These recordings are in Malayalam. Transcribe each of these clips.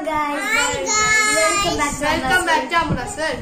guys. Hi, guys. Welcome back to welcome our back to Amritsar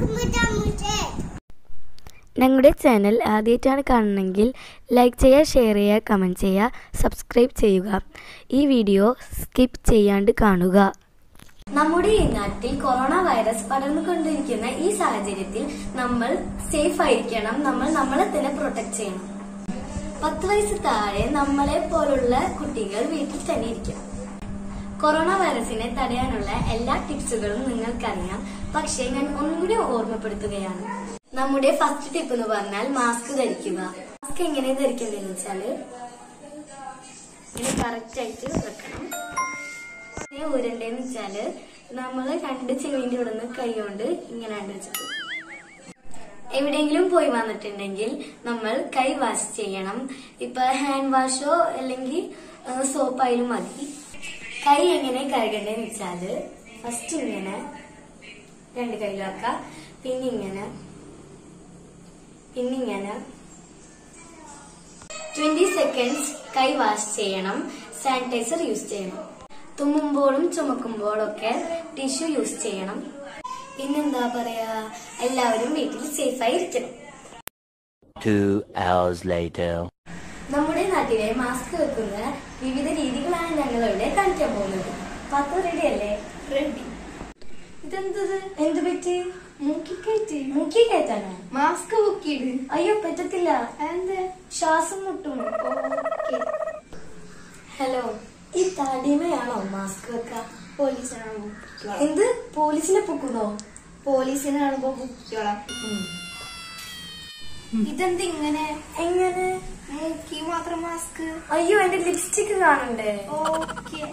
ഞങ്ങളുടെ ചാനൽ ആദ്യമായിട്ടാണ് കാണുന്നതെങ്കിൽ ലൈക്ക് ചെയ്യുക ഷെയർ ചെയ്യുക കമൻറ്റ് ചെയ്യുക സബ്സ്ക്രൈബ് ചെയ്യുക ഈ വീഡിയോ സ്കിപ്പ് ചെയ്യാണ്ട് കാണുക നമ്മുടെ ഈ നാട്ടിൽ കൊറോണ വൈറസ് പടർന്നുകൊണ്ടിരിക്കുന്ന ഈ സാഹചര്യത്തിൽ നമ്മൾ സേഫ് ആയിരിക്കണം നമ്മൾ നമ്മളെ തന്നെ പ്രൊട്ടക്ട് ചെയ്യണം പത്ത് വയസ്സ് താഴെ നമ്മളെ പോലുള്ള കുട്ടികൾ വീട്ടിൽ തന്നെ ഇരിക്കണം കൊറോണ വൈറസിനെ തടയാനുള്ള എല്ലാ ടിപ്സുകളും നിങ്ങൾക്കറിയാം പക്ഷേ ഞാൻ ഒന്നുകൂടി ഓർമ്മപ്പെടുത്തുകയാണ് നമ്മുടെ ഫസ്റ്റ് ടിപ്പ് എന്ന് പറഞ്ഞാൽ മാസ്ക് ധരിക്കുക മാസ്ക് എങ്ങനെ ധരിക്കേണ്ടതെന്ന് വെച്ചാല് ഇങ്ങനെ കറക്റ്റ് ആയിട്ട് വെക്കണം ഇങ്ങനെ ഊരണ്ടേന്ന് വെച്ചാല് നമ്മള് രണ്ട് ചെവിന്റെ ഇവിടെ നിന്ന് കൈ കൊണ്ട് ഇങ്ങനെ കണ്ടു വെച്ചിട്ട് എവിടെയെങ്കിലും പോയി വന്നിട്ടുണ്ടെങ്കിൽ നമ്മൾ കൈ വാഷ് ചെയ്യണം ഇപ്പൊ ഹാൻഡ് വാഷോ അല്ലെങ്കിൽ സോപ്പായാലും മതി കൈ എങ്ങനെ കഴുകണ്ടെന്ന് വെച്ചാല് ഫസ്റ്റ് ഇങ്ങനെ രണ്ട് കൈയിലാക്ക പിന്നെ ഇങ്ങനെ പിന്നെ ഇങ്ങനെ ട്വന്റി സെക്കൻഡ്സ് കൈ വാഷ് ചെയ്യണം സാനിറ്റൈസർ യൂസ് ചെയ്യണം തുമ്മുമ്പോഴും ചുമക്കുമ്പോഴും ഒക്കെ ടിഷ്യൂ യൂസ് ചെയ്യണം പിന്നെന്താ പറയാ എല്ലാവരും വീട്ടിൽ സേഫായി ഇരിക്കണം Two hours later. നമ്മുടെ നാട്ടിലെ മാസ്ക് വെക്കുന്ന വിവിധ രീതികളാണ് ഞങ്ങൾ ഇവിടെ കാണിക്കാൻ പോകുന്നത് പത്ത് റെഡി അല്ലേ റെഡി ഇതെന്തത് എന്ത് പറ്റി മൂക്കിക്കയറ്റി മുക്കി കയറ്റാനോ മാസ്ക് ബുക്കിട് അയ്യോ പറ്റത്തില്ല എന്ത് ശ്വാസം മുട്ടും ഓക്കെ ഹലോ ഈ തടിമയാണോ മാസ്ക് വെക്ക പോലീസിനാണ് എന്ത് പോലീസിനെ പൊക്കുന്നോ പോലീസിനെ കാണുമ്പോ ബുക്കിയോളാം ഇതെന്ത് ഇങ്ങനെ എങ്ങനെ മൂക്കി മാത്രം മാസ്ക് അയ്യോ എന്റെ ലിപ്സ്റ്റിക് കാണണ്ടേ ഓക്കെ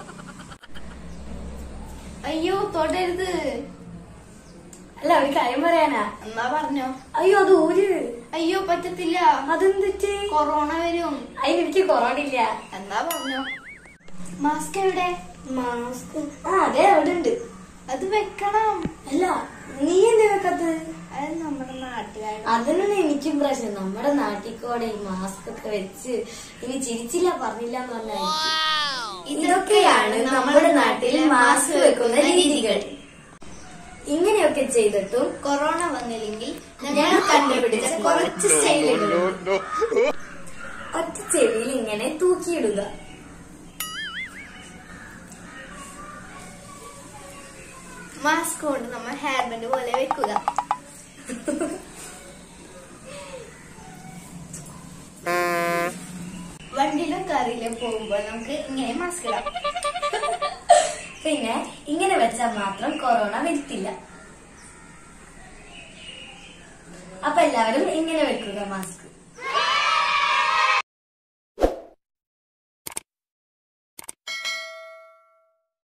അയ്യോ തൊടരുത് അല്ല ഒരു കാര്യം പറയാനാ എന്നാ പറഞ്ഞോ അയ്യോ അത് ഊര് അയ്യോ പറ്റത്തില്ല അതെന്തിട്ട് കൊറോണ വരും അതിനെനിക്ക് കൊറോണ ഇല്ല എന്നാ പറഞ്ഞോ മാസ്ക് എവിടെ മാസ്ക് ആ അതെ അവിടെ ഉണ്ട് അത് വെക്കണം അല്ല നീ എന്താ വെക്കത്ത് അത് നമ്മുടെ നാട്ടുകാരുടെ അതിനാണ് എനിക്കും പ്രശ്നം നമ്മുടെ നാട്ടിൽ കൂടെ ഈ മാസ്ക് ഒക്കെ വെച്ച് ഇനി ചിരിച്ചില്ല പറഞ്ഞില്ല എന്ന് പറഞ്ഞാൽ ഇതൊക്കെയാണ് നമ്മുടെ നാട്ടിൽ മാസ്ക് വെക്കുന്ന രീതികൾ ഇങ്ങനെയൊക്കെ ചെയ്തിട്ടും കൊറോണ വന്നില്ലെങ്കിൽ ഞാൻ കണ്ടുപിടിച്ച കുറച്ച് സ്റ്റൈലുകളുണ്ട് ഒറ്റ ചെവിയിൽ ഇങ്ങനെ തൂക്കിയിടുക മാസ്ക് കൊണ്ട് നമ്മൾ ഹെയർ ബാൻഡ് പോലെ വെക്കുക വണ്ടിയിലും കാറിലും പോകുമ്പോൾ നമുക്ക് ഇങ്ങനെ മാസ്ക് ഇടാം പിന്നെ ഇങ്ങനെ വെച്ചാൽ മാത്രം കൊറോണ വരത്തില്ല അപ്പൊ എല്ലാവരും ഇങ്ങനെ വെക്കുക മാസ്ക്